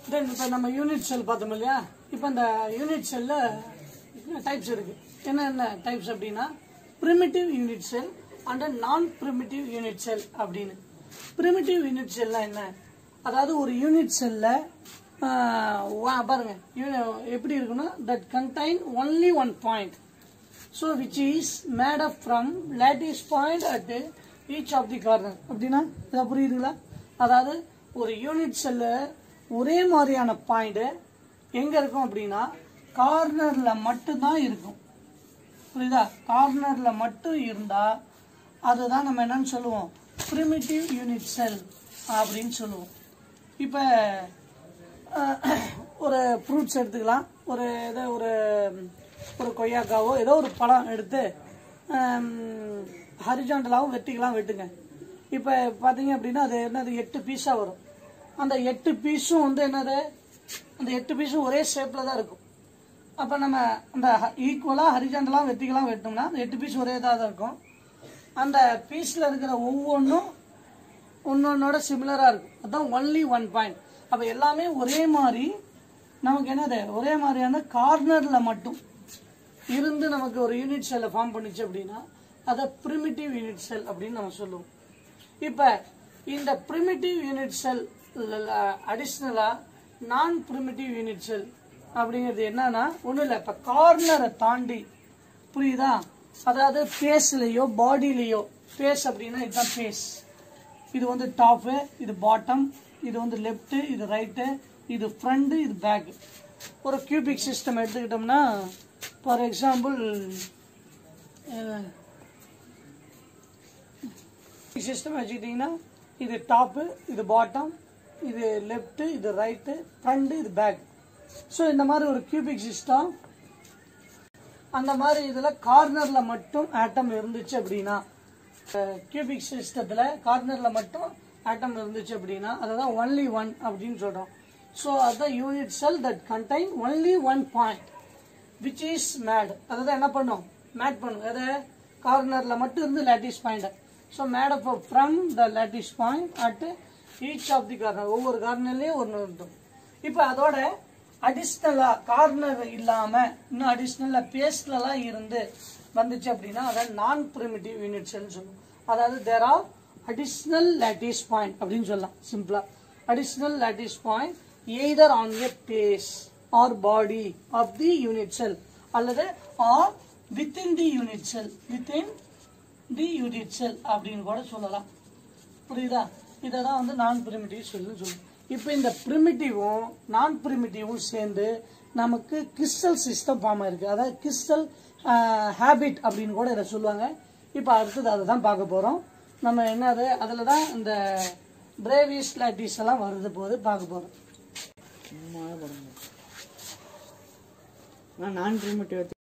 தென் இப்போ நம்ம unit cell பார்த்தோம் இல்லையா இப்போ இந்த யூனிட் செல்ல டைப்ஸ் இருக்கு என்னென்ன டைப்ஸ் அப்படின்னா primitive யூனிட் செல் அண்ட் நான் primitive யூனிட் செல் அப்படின்னு primitive யூனிட் செல்னா என்ன அதாவது ஒரு யூனிட் செல்ல பாருங்க uni- எப்படி இருக்குன்னா that contain only one point so which is made up from lattice point at each of the corner அப்படின்னா இதை புரியுதுங்களா அதாவது ஒரு யூனிட் செல்லு ஒரே மாதிரியான பாயிண்ட் எங்க இருக்கும் அப்படின்னா கார்னர்ல மட்டும்தான் இருக்கும் புரியுதா கார்னர்ல மட்டும் இருந்தா அதுதான் நம்ம என்னன்னு சொல்லுவோம் primitive யூனிட் செல் அப்படின்னு சொல்லுவோம் இப்போ ஒரு ஃப்ரூட்ஸ் எடுத்துக்கலாம் ஒரு ஏதோ ஒரு ஒரு கொய்யாக்காவோ ஏதோ ஒரு பழம் எடுத்து ஹரிஜாண்டலாகவும் வெட்டிக்கலாம் வெட்டுங்க இப்போ பார்த்தீங்க அப்படின்னா அது என்னது எட்டு பீஸாக வரும் அந்த எட்டு பீஸும் வந்து என்னது அந்த எட்டு பீஸும் ஒரே ஷேப்பில் தான் இருக்கும் அப்போ நம்ம அந்த ஈக்குவலாக ஹரிஜாண்டலாக வெட்டிக்கலாம் வெட்டோம்னா அந்த எட்டு பீஸ் ஒரே இதாக தான் இருக்கும் அந்த பீஸில் இருக்கிற ஒவ்வொன்றும் ஒன்னொன்னோட சிமிலராக இருக்கும் அதான் ஒன்லி ஒன் பாயிண்ட் அப்போ எல்லாமே ஒரே மாதிரி நமக்கு என்னது ஒரே மாதிரியான கார்னரில் மட்டும் இருந்து நமக்கு ஒரு யூனிட் செல்லை ஃபார்ம் பண்ணுச்சு அப்படின்னா அதை primitive யூனிட் செல் அப்படின்னு நம்ம சொல்லுவோம் இப்போ இந்த primitive யூனிட் செல் அடிஷ்னலாக நான் primitive யூனிட் செல் அப்படிங்கிறது என்னன்னா ஒன்றும் இல்லை இப்போ கார்னரை தாண்டி புரியுதா அதாவது ஃபேஸ்லேயோ பாடியிலையோ ஃபேஸ் அப்படின்னா இதுதான் ஃபேஸ் இது வந்து டாப்பு இது பாட்டம் இது வந்து லெஃப்ட் இது ரைட்டு இது ஃப்ரண்ட் இது பேக் ஒரு கியூபிக் சிஸ்டம் எடுத்துக்கிட்டோம்னா ஃபார் எக்ஸாம்பிள் சிஸ்டம் வச்சுக்கிட்டிங்கன்னா இது டாப்பு இது பாட்டம் இது லெஃப்ட் இது ரைட்டு ஃப்ரண்ட் இது பேக் ஸோ இந்த மாதிரி ஒரு கியூபிக் சிஸ்டம் அந்த மாதிரி இதுல கார்னர்ல மட்டும் ஆட்டம் இருந்துச்சு அப்படின்னா கியூபிக் சிஸ்டத்துல கார்னர்ல மட்டும் ஆட்டம் இருந்துச்சு அப்படின்னா அதுதான் ஒன்லி ஒன் அப்படின்னு சொல்றோம் ஸோ அதுதான் unit cell that contain only one point which is made அதுதான் என்ன பண்ணும் மேட் பண்ணும் எதை கார்னர்ல மட்டும் இருந்து lattice point so made up from the lattice point at each of the corner ஒவ்வொரு கார்னர்லயும் ஒன்று இருக்கும் இப்போ அதோட அடிஷ்னலா கார்னர் இல்லாம இன்னும் அடிஷ்னலா பேஸ்லலாம் இருந்து வந்துச்சு அப்படின்னா அதான் நான் primitive யூனிட் செல் சொல்லுவோம் அதாவது there are additional lattice point அப்படின்னு சொல்லலாம் சிம்பிளா additional lattice point either on a face or body of the unit cell அல்லது or within the unit cell within the unit cell அப்படின்னு கூட சொல்லலாம் புரியுதா இதை தான் வந்து நான் பிரிமிட்டிவ் செல்னு சொல்லுவோம் இப்போ இந்த பிரிமிட்டிவும் நான் பிரிமிட்டிவும் சேர்ந்து நமக்கு கிறிஸ்டல் சிஸ்டம் ஃபார்ம் ஆயிருக்கு அதாவது கிறிஸ்டல் ஹேபிட் அப்படின்னு கூட இதை சொல்லுவாங்க இப்போ அடுத்தது அதை தான் பார்க்க போகிறோம் நம்ம என்னது அதில் தான் இந்த பிரேவிஸ் லாட்டிஸ் எல்லாம் வருது போது பார்க்க போகிறோம் சும்மா படம் நான் நான் ப்ரிமிட்டிவ்